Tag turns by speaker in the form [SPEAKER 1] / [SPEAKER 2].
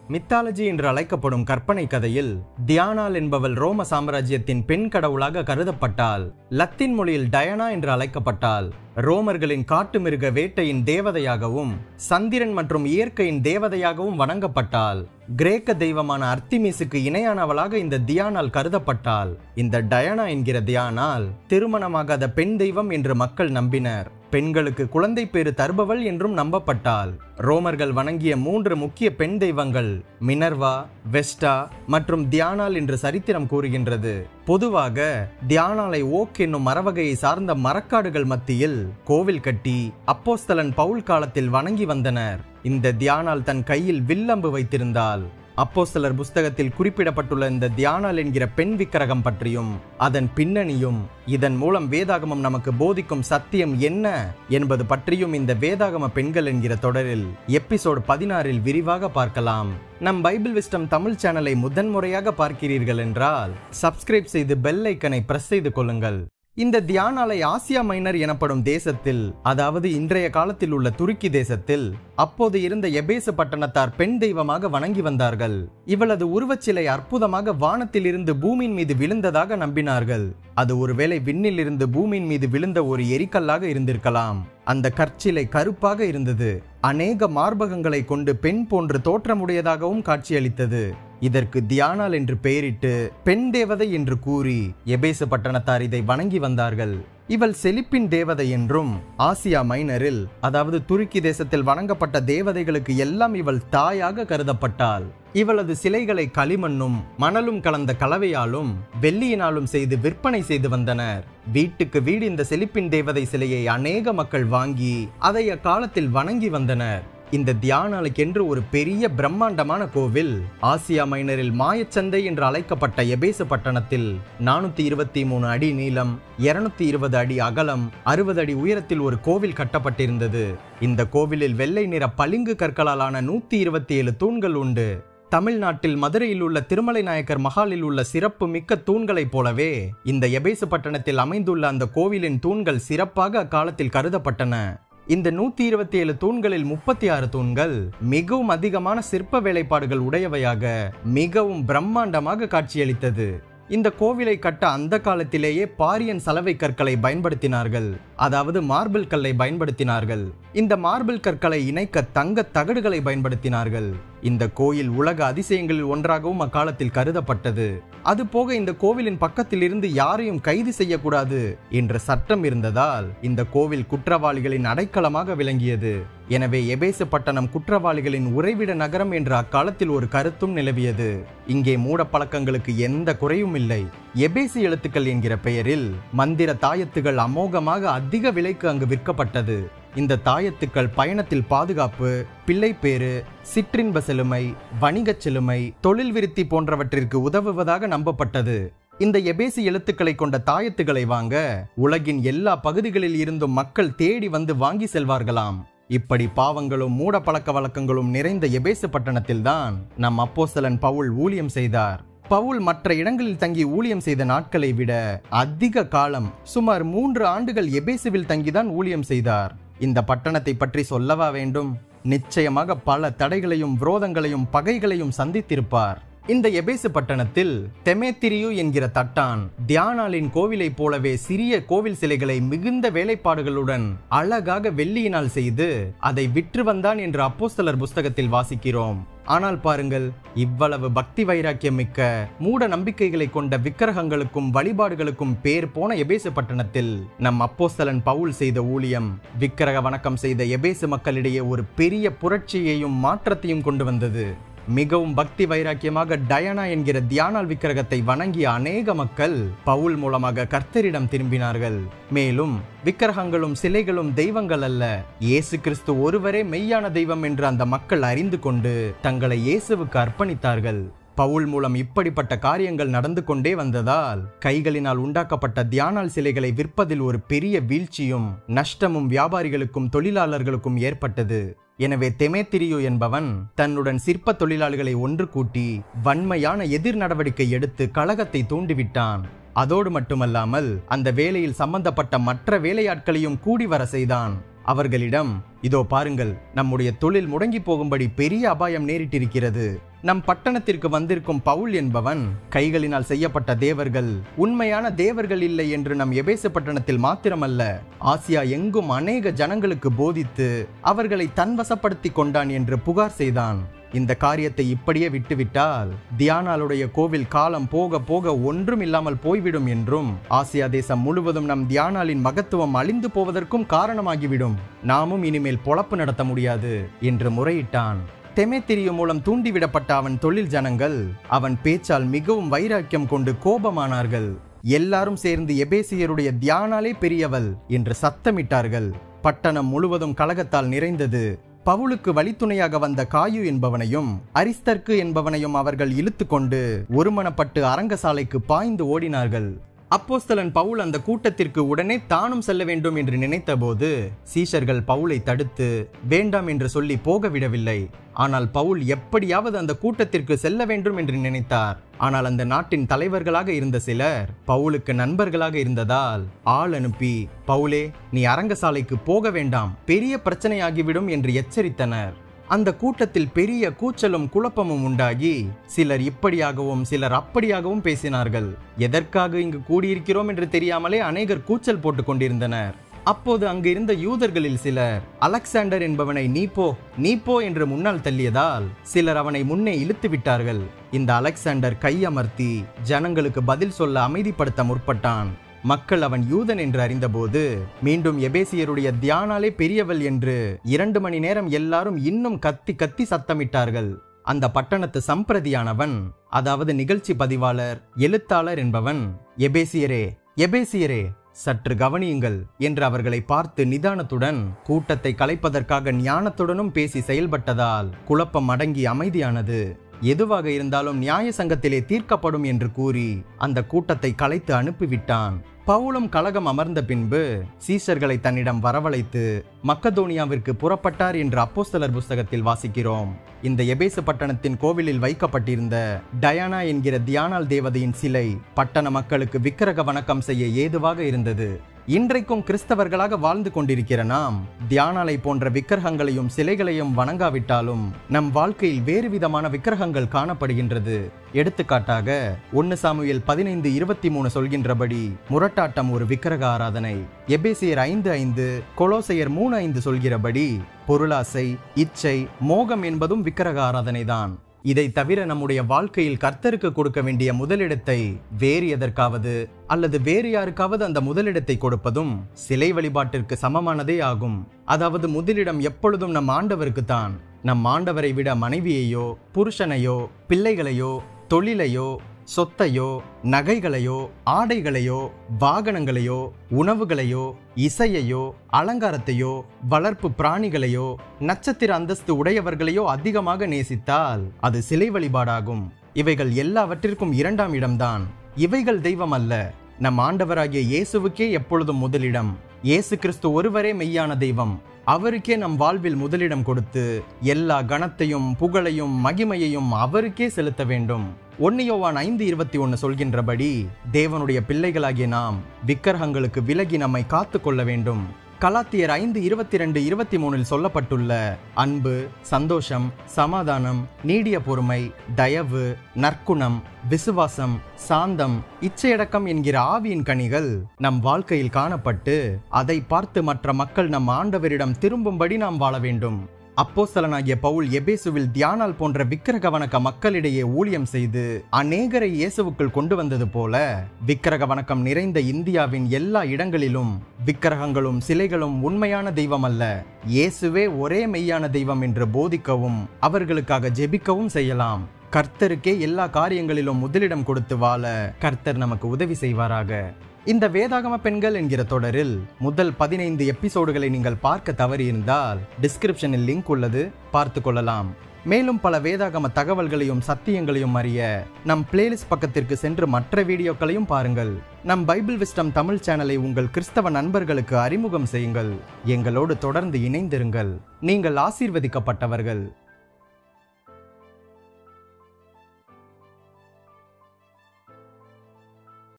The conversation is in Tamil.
[SPEAKER 1] மித்தாலஜி என்று அழைக்கப்படும் கற்பனை கதையில் தியானால் என்பவள் ரோம சாம்ராஜ்யத்தின் பெண் கடவுளாக கருதப்பட்டாள் லத்தீன் மொழியில் டயனா என்று அழைக்கப்பட்டாள் ரோமர்களின் காட்டுமிருக வேட்டையின் தேவதையாகவும் சந்திரன் மற்றும் இயற்கையின் தேவதையாகவும் வணங்கப்பட்டாள் கிரேக்க தெய்வமான அர்த்திமிஸுக்கு இணையானவளாக இந்த தியானால் கருதப்பட்டாள் இந்த டயனா என்கிற தியானால் திருமணமாகாத பெண் தெய்வம் என்று மக்கள் நம்பினர் பெண்களுக்கு குழந்தை பேறு தருபவள் என்றும் நம்பப்பட்டாள் ரோமர்கள் வணங்கிய மூன்று முக்கிய பெண் தெய்வங்கள் மினர்வா வெஸ்டா மற்றும் தியானால் என்று சரித்திரம் கூறுகின்றது பொதுவாக தியானாலை ஓக் என்னும் மரவகையை சார்ந்த மரக்காடுகள் மத்தியில் கோவில் கட்டி அப்போஸ்தலன் பவுல் காலத்தில் வணங்கி வந்தனர் இந்த தியானால் தன் கையில் வில்லம்பு வைத்திருந்தாள் அப்போஸ்தலர் புஸ்தகத்தில் குறிப்பிடப்பட்டுள்ள இந்த தியானால் என்கிற பெண் விக்கிரகம் பற்றியும் அதன் பின்னணியும் இதன் மூலம் வேதாகமம் நமக்கு போதிக்கும் சத்தியம் என்ன என்பது பற்றியும் இந்த வேதாகம பெண்கள் என்கிற தொடரில் எபிசோட் பதினாறில் விரிவாக பார்க்கலாம் நம் பைபிள் விஸ்டம் தமிழ் சேனலை முதன்முறையாக பார்க்கிறீர்கள் என்றால் சப்ஸ்கிரைப் செய்து பெல் ஐக்கனை பிரஸ் செய்து கொள்ளுங்கள் இந்த தியானாலை ஆசியா மைனர் எனப்படும் தேசத்தில் அதாவது இன்றைய காலத்தில் உள்ள துருக்கி தேசத்தில் அப்போது இருந்த எபேசு பட்டணத்தார் பெண் தெய்வமாக வணங்கி வந்தார்கள் இவளது உருவச்சிலை அற்புதமாக வானத்தில் இருந்து பூமியின் மீது விழுந்ததாக நம்பினார்கள் அது ஒருவேளை விண்ணில் இருந்து பூமியின் மீது விழுந்த ஒரு எரிக்கல்லாக இருந்திருக்கலாம் அந்த கற்சிலை கருப்பாக இருந்தது அநேக மார்பகங்களை கொண்டு பெண் போன்று தோற்றமுடையதாகவும் காட்சியளித்தது இதற்கு தியானால் என்று பெயரிட்டு பெண் தேவதை என்று கூறி எபேசு பட்டணத்தார் இதை வணங்கி வந்தார்கள் இவள் செழிப்பின் தேவதை என்றும் ஆசியா மைனரில் அதாவது துருக்கி தேசத்தில் வணங்கப்பட்ட தேவதைகளுக்கு எல்லாம் இவள் தாயாக கருதப்பட்டாள் இவளது சிலைகளை களிமண்ணும் மணலும் கலந்த கலவையாலும் வெள்ளியினாலும் செய்து விற்பனை செய்து வந்தனர் வீட்டுக்கு வீடு இந்த செழிப்பின் தேவதை சிலையை அநேக மக்கள் வாங்கி அதை அக்காலத்தில் வணங்கி வந்தனர் இந்த தியானாலுக்கென்று ஒரு பெரிய பிரம்மாண்டமான கோவில் ஆசியா மைனரில் மாயச்சந்தை என்று அழைக்கப்பட்ட எபேசு பட்டணத்தில் நானூத்தி இருபத்தி மூணு அடி நீளம் இருநூத்தி இருபது அடி அகலம் அறுபது அடி உயரத்தில் ஒரு கோவில் கட்டப்பட்டிருந்தது இந்த கோவிலில் வெள்ளை நிற பளிங்கு கற்களாலான நூத்தி இருபத்தி ஏழு தூண்கள் உண்டு தமிழ்நாட்டில் மதுரையில் உள்ள திருமலை நாயக்கர் மகாலில் உள்ள சிறப்பு மிக்க தூண்களைப் போலவே இந்த எபேசு பட்டணத்தில் அமைந்துள்ள அந்த கோவிலின் தூண்கள் சிறப்பாக அக்காலத்தில் கருதப்பட்டன இந்த நூத்தி இருபத்தி ஏழு தூண்களில் முப்பத்தி ஆறு தூண்கள் மிகவும் அதிகமான சிற்ப வேலைப்பாடுகள் உடையவையாக மிகவும் பிரம்மாண்டமாக காட்சியளித்தது இந்த கோவிலை கட்ட அந்த காலத்திலேயே பாரியன் சலவை கற்களை பயன்படுத்தினார்கள் அதாவது மார்பிள் கல்லை பயன்படுத்தினார்கள் இந்த மார்பிள் கற்களை இணைக்க தங்க தகடுகளை பயன்படுத்தினார்கள் இந்த கோயில் உலக அதிசயங்களில் ஒன்றாகவும் அக்காலத்தில் கருதப்பட்டது அதுபோக இந்த கோவிலின் பக்கத்தில் இருந்து யாரையும் கைது செய்யக்கூடாது என்ற சட்டம் இருந்ததால் இந்த கோவில் குற்றவாளிகளின் அடைக்கலமாக விளங்கியது எனவே எபேசு பட்டணம் குற்றவாளிகளின் உறைவிட நகரம் என்ற அக்காலத்தில் ஒரு கருத்தும் நிலவியது இங்கே மூட பழக்கங்களுக்கு எந்த குறையும் இல்லை எபேசு எழுத்துக்கள் என்கிற பெயரில் மந்திர தாயத்துகள் அமோகமாக அதிக விலைக்கு அங்கு விற்கப்பட்டது இந்த தாயத்துக்கள் பயணத்தில் பாதுகாப்பு பிள்ளைப்பேறு சிற்றின்ப செழுமை வணிகச் செழுமை தொழில் விருத்தி போன்றவற்றிற்கு உதவுவதாக நம்பப்பட்டது இந்த எபேசி எழுத்துக்களை கொண்ட தாயத்துகளை வாங்க உலகின் எல்லா பகுதிகளில் இருந்தும் மக்கள் தேடி வந்து வாங்கி செல்வார்களாம் இப்படி பாவங்களும் மூட பழக்க வழக்கங்களும் நிறைந்த எபேசு பட்டணத்தில்தான் நம் அப்போஸ்தலன் பவுல் ஊழியம் செய்தார் பவுல் மற்ற இடங்களில் தங்கி ஊழியம் செய்த நாட்களை விட அதிக காலம் சுமார் மூன்று ஆண்டுகள் எபேசுவில் தங்கிதான் ஊழியம் செய்தார் இந்த பட்டணத்தை பற்றி சொல்லவா வேண்டும் நிச்சயமாக பல தடைகளையும் விரோதங்களையும் பகைகளையும் சந்தித்திருப்பார் இந்த எபேசு பட்டணத்தில் தெமேத்திரியு என்கிற தட்டான் தியானாலின் கோவிலைப் போலவே சிறிய கோவில் சிலைகளை மிகுந்த வேலைப்பாடுகளுடன் அழகாக வெள்ளியினால் செய்து அதை விற்று வந்தான் என்று அப்போஸ்தலர் புஸ்தகத்தில் வாசிக்கிறோம் ஆனால் பாருங்கள் இவ்வளவு பக்தி வைராக்கியம் மிக்க மூட நம்பிக்கைகளை கொண்ட விக்கிரகங்களுக்கும் வழிபாடுகளுக்கும் பேர் போன எபேசு பட்டணத்தில் நம் அப்போஸ்தலன் பவுல் செய்த ஊழியம் விக்கிரக வணக்கம் செய்த எபேசு மக்களிடையே ஒரு பெரிய புரட்சியையும் மாற்றத்தையும் கொண்டு வந்தது மிகவும் பக்தி வைராக்கியமாக டயனா என்கிற தியானால் விக்கிரகத்தை வணங்கிய அநேக மக்கள் பவுல் மூலமாக கர்த்தரிடம் திரும்பினார்கள் மேலும் விக்கிரகங்களும் சிலைகளும் தெய்வங்கள் அல்ல இயேசு கிறிஸ்து ஒருவரே மெய்யான தெய்வம் என்று அந்த மக்கள் அறிந்து கொண்டு தங்களை இயேசுவுக்கு அர்ப்பணித்தார்கள் பவுல் மூலம் இப்படிப்பட்ட காரியங்கள் நடந்து கொண்டே வந்ததால் கைகளினால் உண்டாக்கப்பட்ட தியானால் சிலைகளை விற்பதில் ஒரு பெரிய வீழ்ச்சியும் நஷ்டமும் வியாபாரிகளுக்கும் தொழிலாளர்களுக்கும் ஏற்பட்டது எனவே தெமேத்திரியு என்பவன் தன்னுடன் சிற்ப தொழிலாளிகளை ஒன்று கூட்டி வன்மையான எதிர் நடவடிக்கை எடுத்து கழகத்தை தூண்டிவிட்டான் அதோடு மட்டுமல்லாமல் அந்த வேலையில் சம்பந்தப்பட்ட மற்ற வேலையாட்களையும் கூடி வர செய்தான் அவர்களிடம் இதோ பாருங்கள் நம்முடைய தொழில் முடங்கி போகும்படி பெரிய அபாயம் நேரிட்டிருக்கிறது நம் பட்டணத்திற்கு வந்திருக்கும் பவுல் என்பவன் கைகளினால் செய்யப்பட்ட தேவர்கள் உண்மையான தேவர்கள் இல்லை என்று நம் எபேசு பட்டணத்தில் மாத்திரமல்ல ஆசியா எங்கும் அநேக ஜனங்களுக்கு போதித்து அவர்களை தன்வசப்படுத்தி கொண்டான் என்று புகார் செய்தான் இந்த காரியத்தை இப்படியே விட்டுவிட்டால் தியானாளுடைய கோவில் காலம் போக போக ஒன்றும் இல்லாமல் போய்விடும் என்றும் ஆசியா தேசம் முழுவதும் நம் தியானாலின் மகத்துவம் அழிந்து போவதற்கும் காரணமாகிவிடும் நாமும் இனிமேல் பொழப்பு நடத்த முடியாது என்று முறையிட்டான் தெமேத்திரியு மூலம் தூண்டிவிடப்பட்ட அவன் தொழில் ஜனங்கள் அவன் பேச்சால் மிகவும் வைராக்கியம் கொண்டு கோபமானார்கள் எல்லாரும் சேர்ந்து எபேசியருடைய தியானாலே பெரியவள் என்று சத்தமிட்டார்கள் பட்டணம் முழுவதும் கலகத்தால் நிறைந்தது பவுலுக்கு வழித்துணையாக வந்த காயு என்பவனையும் அரிஸ்தர்க்கு என்பவனையும் அவர்கள் இழுத்து கொண்டு ஒருமனப்பட்டு அரங்கசாலைக்கு பாய்ந்து ஓடினார்கள் அப்போஸ்தலன் பவுல் அந்த கூட்டத்திற்கு உடனே தானும் செல்ல வேண்டும் என்று நினைத்தபோது சீஷர்கள் பவுலை தடுத்து வேண்டாம் என்று சொல்லி போக விடவில்லை ஆனால் பவுல் எப்படியாவது அந்த கூட்டத்திற்கு செல்ல வேண்டும் என்று நினைத்தார் ஆனால் அந்த நாட்டின் தலைவர்களாக இருந்த சிலர் பவுலுக்கு நண்பர்களாக இருந்ததால் ஆள் அனுப்பி பவுலே நீ அரங்கசாலைக்கு போக வேண்டாம் பெரிய பிரச்சனையாகிவிடும் என்று எச்சரித்தனர் அந்த கூட்டத்தில் பெரிய கூச்சலும் குழப்பமும் உண்டாகி சிலர் இப்படியாகவும் சிலர் அப்படியாகவும் பேசினார்கள் எதற்காக இங்கு கூடியிருக்கிறோம் என்று தெரியாமலே அநேகர் கூச்சல் போட்டுக் கொண்டிருந்தனர் அப்போது அங்கு இருந்த யூதர்களில் சிலர் அலெக்சாண்டர் என்பவனை நீ போ நீ போ என்று முன்னால் தள்ளியதால் சிலர் அவனை முன்னே இழுத்து விட்டார்கள் இந்த அலெக்சாண்டர் கையமர்த்தி ஜனங்களுக்கு பதில் சொல்ல அமைதிப்படுத்த முற்பட்டான் மக்கள் அவன் யூதன் என்று அறிந்தபோது மீண்டும் எபேசியருடைய தியானாலே பெரியவள் என்று இரண்டு மணி நேரம் எல்லாரும் இன்னும் கத்தி கத்தி சத்தமிட்டார்கள் அந்த பட்டணத்து சம்பிரதியானவன் அதாவது நிகழ்ச்சி பதிவாளர் எழுத்தாளர் என்பவன் எபேசியரே எபேசியரே சற்று கவனியுங்கள் என்று அவர்களை பார்த்து நிதானத்துடன் கூட்டத்தை கலைப்பதற்காக ஞானத்துடனும் பேசி செயல்பட்டதால் குழப்பம் அடங்கி அமைதியானது எதுவாக இருந்தாலும் நியாய சங்கத்திலே தீர்க்கப்படும் என்று கூறி அந்த கூட்டத்தை கலைத்து அனுப்பிவிட்டான் பவுலும் கலகம் அமர்ந்த பின்பு சீஷர்களை தன்னிடம் வரவழைத்து மக்கதோனியாவிற்கு புறப்பட்டார் என்று அப்போஸ்தலர் புஸ்தகத்தில் வாசிக்கிறோம் இந்த எபேசு பட்டணத்தின் கோவிலில் வைக்கப்பட்டிருந்த டயானா என்கிற தியானால் தேவதையின் சிலை பட்டண மக்களுக்கு விக்கிரக வணக்கம் செய்ய ஏதுவாக இருந்தது இன்றைக்கும் கிறிஸ்தவர்களாக வாழ்ந்து கொண்டிருக்கிற நாம் தியானாலை போன்ற விக்கிரகங்களையும் சிலைகளையும் வணங்காவிட்டாலும் நம் வாழ்க்கையில் வேறு விதமான விக்கிரகங்கள் காணப்படுகின்றது எடுத்துக்காட்டாக ஒன்னு சாமுவேல் பதினைந்து இருபத்தி மூணு சொல்கின்றபடி முரட்டாட்டம் ஒரு விக்கிரக ஆராதனை எபேசியர் ஐந்து ஐந்து கொலோசையர் மூணு ஐந்து சொல்கிறபடி பொருளாசை இச்சை மோகம் என்பதும் விக்கிரக ஆராதனைதான் இதை தவிர நம்முடைய வாழ்க்கையில் கர்த்தருக்கு கொடுக்க வேண்டிய முதலிடத்தை வேறு எதற்காவது அல்லது வேறு யாருக்காவது அந்த முதலிடத்தை கொடுப்பதும் சிலை வழிபாட்டிற்கு சமமானதே ஆகும் அதாவது முதலிடம் எப்பொழுதும் நம் ஆண்டவருக்கு தான் நம் ஆண்டவரை விட மனைவியையோ புருஷனையோ பிள்ளைகளையோ தொழிலையோ சொத்தையோ நகைகளையோ ஆடைகளையோ வாகனங்களையோ உணவுகளையோ இசையையோ அலங்காரத்தையோ வளர்ப்பு பிராணிகளையோ நட்சத்திர அந்தஸ்து உடையவர்களையோ அதிகமாக நேசித்தால் அது சிலை வழிபாடாகும் இவைகள் எல்லாவற்றிற்கும் இரண்டாம் இடம்தான் இவைகள் தெய்வம் அல்ல நம் ஆண்டவராகிய இயேசுவுக்கே எப்பொழுதும் முதலிடம் இயேசு கிறிஸ்து ஒருவரே மெய்யான தெய்வம் அவருக்கே நம் வாழ்வில் முதலிடம் கொடுத்து எல்லா கணத்தையும் புகழையும் மகிமையையும் அவருக்கே செலுத்த வேண்டும் ஒன்னியோவான் ஐந்து இருபத்தி ஒன்று சொல்கின்றபடி தேவனுடைய பிள்ளைகளாகிய நாம் விக்கிரகங்களுக்கு விலகி நம்மை காத்து கொள்ள வேண்டும் கலாத்தியர் ஐந்து இருபத்தி ரெண்டு இருபத்தி மூணில் சொல்லப்பட்டுள்ள அன்பு சந்தோஷம் சமாதானம் நீடிய பொறுமை தயவு நற்குணம் விசுவாசம் சாந்தம் இச்சையடக்கம் என்கிற ஆவியின் கனிகள் நம் வாழ்க்கையில் காணப்பட்டு அதை பார்த்து மற்ற மக்கள் நம் ஆண்டவரிடம் திரும்பும்படி நாம் வாழ வேண்டும் அப்போஸ்தலனாகிய பவுல் எபேசுவில் தியானால் போன்ற விக்கிரக வணக்க மக்களிடையே ஊழியம் செய்து அநேகரை இயேசுவுக்குள் கொண்டு வந்தது போல விக்கிரக வணக்கம் நிறைந்த இந்தியாவின் எல்லா இடங்களிலும் விக்கிரகங்களும் சிலைகளும் உண்மையான தெய்வம் அல்ல இயேசுவே ஒரே மெய்யான தெய்வம் என்று போதிக்கவும் அவர்களுக்காக ஜெபிக்கவும் செய்யலாம் கர்த்தருக்கே எல்லா காரியங்களிலும் முதலிடம் கொடுத்து வாழ கர்த்தர் நமக்கு உதவி செய்வாராக இந்த வேதாகம பெண்கள் என்கிற தொடரில் முதல் பதினைந்து எபிசோடுகளை நீங்கள் பார்க்க தவறியிருந்தால் டிஸ்கிரிப்ஷனில் லிங்க் உள்ளது பார்த்து கொள்ளலாம் மேலும் பல வேதாகம தகவல்களையும் சத்தியங்களையும் அறிய நம் பிளேலிஸ்ட் பக்கத்திற்கு சென்று மற்ற வீடியோக்களையும் பாருங்கள் நம் பைபிள் விஸ்டம் தமிழ் சேனலை உங்கள் கிறிஸ்தவ நண்பர்களுக்கு அறிமுகம் செய்யுங்கள் எங்களோடு தொடர்ந்து இணைந்திருங்கள் நீங்கள் ஆசீர்வதிக்கப்பட்டவர்கள்